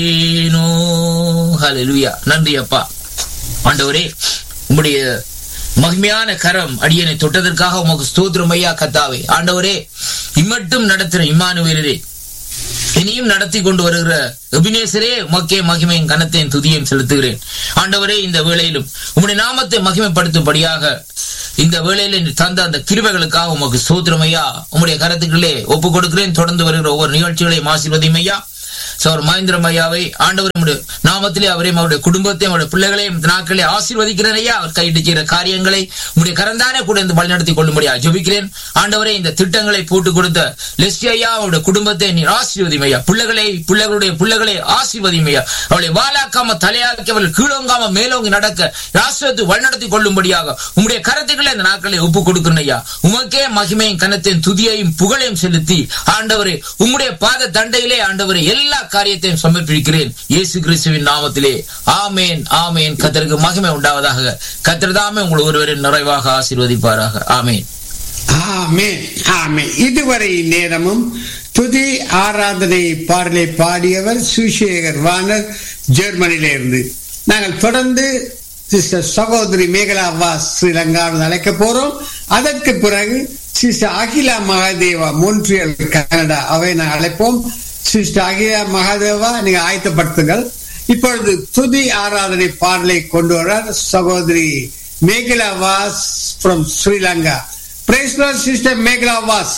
ஏனோ ஹalleluya நன்றி அப்பா ஆண்டவரே உம்முடைய மகிமையான கரம் அடியனை தொட்டதற்காக உமக்கு ஸ்தோத்திரம் ஐயா கத்தாவே ஆண்டவரே இம்மட்டும் நடத்துற இம்மானுவேலரே இனியும் நடத்தி கொண்டு வருகிற எபினேசரே உமக்கே மகிமையும் கனத்தையும் துதியையும் செலுத்துகிறேன் ஆண்டவரே இந்த வேளையிலும் உம்முடைய நாமத்தை மகிமைப்படுத்தும்படியாக இந்த வேளையில நீர் தந்த அந்த கிருபைகளுக்காக உமக்கு சோத்திரம் ஐயா உம்முடைய கரத்துக்களே ஒப்பு கொடுக்கிறேன் தொடர்ந்து வருகிற ஒவ்வொரு நிகழ்ச்சிகளையும் ஆசீர்வதியும் ஐயா சோர் மகேந்திரம் ஐயாவை ஆண்டவர் உம்முடைய நாமத்திலே அவரையும் அவருடைய குடும்பத்தையும் அவருடைய பிள்ளைகளையும் இந்த நாட்களே ஆசீர்வதிக்கிறேன் ஐயா அவர் கையிட்டு செய்கிற காரியங்களை உங்களுடைய கரந்தானே கூட இந்த வழிநடத்தி கொள்ளும்படியா ஜெபிக்கிறேன் ஆண்டவரே இந்த திட்டங்களை போட்டு கொடுத்த லெஸ்டி ஐயா அவருடைய குடும்பத்தை நீர் ஆசீர்வதியும் ஐயா பிள்ளைகளை பிள்ளைகளுடைய பிள்ளைகளை ஆசீர்வதியும் ஐயா அவளை வாலாக்காம தலையாக்கி அவள் கீழோங்காம மேலோங்கி நடக்க ராஷ்டிரத்தை வழிநடத்தி கொள்ளும்படியாக உம்முடைய கரத்துக்களை இந்த நாட்களை ஒப்பு கொடுக்கிறேன் ஐயா உமக்கே மகிமையும் கனத்தையும் துதியையும் புகழையும் செலுத்தி ஆண்டவரே உம்முடைய பாத தண்டையிலே ஆண்டவரே எல்லா காரியத்தையும் சமர்ப்பிக்கிறேன் இயேசு கிறிஸ்துவின் நாமத்திலே ஆமேன் ஆமேன் கத்தருக்கு மகிமை உண்டாவதாக கத்திரதாமே உங்கள் ஒருவரின் நிறைவாக ஆசீர்வதிப்பாராக ஆமேன் ஆமென் ஆமென் இதுவரை நேரமும் துதி ஆராதனை பாடலை பாடியவர் சுசேகர் வானர் ஜெர்மனியிலிருந்து நாங்கள் தொடர்ந்து சிஸ்டர் சகோதரி மேகலா வாஸ் ஸ்ரீலங்காவில் அழைக்க போறோம் அதற்கு பிறகு sister Akila Mahadeva Montreal Canada அவை நான் அழைப்போம் சிஸ்டர் அகிலா மகாதேவா நீங்க ஆயத்தப்படுத்துங்கள் இப்பொழுது துதி ஆராதனை பாடலை கொண்டு வர சகோதரி Mekala Vas from Sri Lanka Praise Lord, Sister Megla Vas.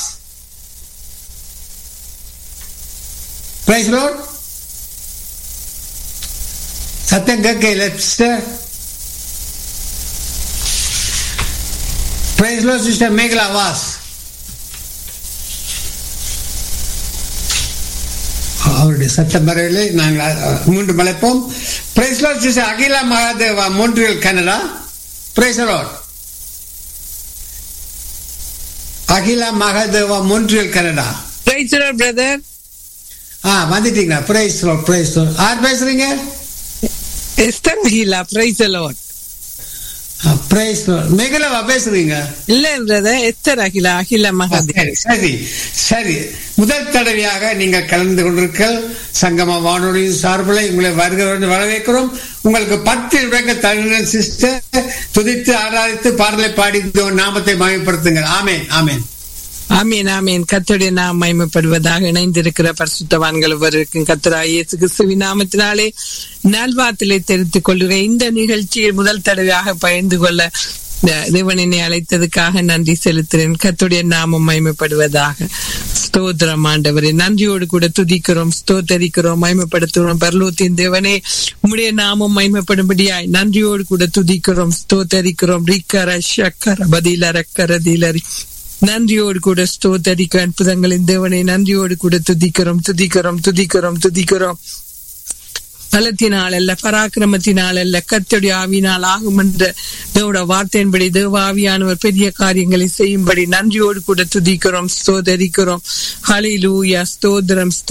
Praise Lord. சத்தம் கேட்கல sister praise lord sister Mekala Vas அவருடைய சத்தம் வரவில்லை நாங்கள் மீண்டும் அழைப்போம் praise lord sister Akila Mahadeva Montreal Canada praise lord Akila Mahadeva Montreal Canada Praise the Lord, brother. ஆ வந்துட்டீங்களா பிரைஸ் பிரைஸ் யார் பேசுறீங்க Esther Gila, praise the Lord. Praise மேகலாவா பேசுறீங்க இல்ல பிரதர் எஸ்தர் அகிலா அகில மகாதேவ் சரி சரி சரி முதல் தடவையாக நீங்கள் கலந்து கொண்டிருக்க சங்கம வானொலி சார்பில் உங்களை வருகிறவர்கள் வரவேற்கிறோம் உங்களுக்கு பத்து இடங்கள் தருகிறேன் சிஸ்டர் துதித்து ஆராதித்து பாடலை பாடி இந்த நாமத்தை மயப்படுத்துங்கள் ஆமேன் ஆமேன் ஆமீன் ஆமீன் கத்துடைய நாம் மகிமைப்படுவதாக இணைந்திருக்கிற பரிசுத்தவான்கள் ஒருவருக்கும் கத்தரா இயேசு கிறிஸ்துவின் நாமத்தினாலே நல்வாத்திலே தெரிவித்துக் கொள்கிறேன் இந்த நிகழ்ச்சியில் முதல் தடவையாக பகிர்ந்து கொள்ள இந்த தேவனினை அழைத்ததுக்காக நன்றி செலுத்துகிறேன் கத்துடைய நாமம் மகிமைப்படுவதாக ஸ்தோத்திரம் ஆண்டவரே நன்றியோடு கூட துதிக்கிறோம் ஸ்தோத்தரிக்கிறோம் மகிமைப்படுத்துகிறோம் பரலோத்தின் தேவனே உம்முடைய நாமம் மகிமைப்படும்படியாய் நன்றியோடு கூட துதிக்கிறோம் ஸ்தோத்தரிக்கிறோம் ரிக்கர சக்கர பதில ரக்கர திலரி நன்றியோடு கூட ஸ்தோத்தரிக்க அற்புதங்களின் தேவனை நன்றியோடு கூட துதிக்கிறோம் துதிக்கிறோம் துதிக்கிறோம் துதிக்கிறோம் பலத்தினால் அல்ல பராக்கிரமத்தினால் அல்ல கத்தோடைய ஆவினால் ஆகும் என்ற தேவோட வார்த்தையின்படி தேவ ஆவியானவர் பெரிய காரியங்களை செய்யும்படி நன்றியோடு கூட துதிக்கிறோம் ஸ்தோதரிக்கிறோம் ஹலிலூயா ஸ்தோத்திரம்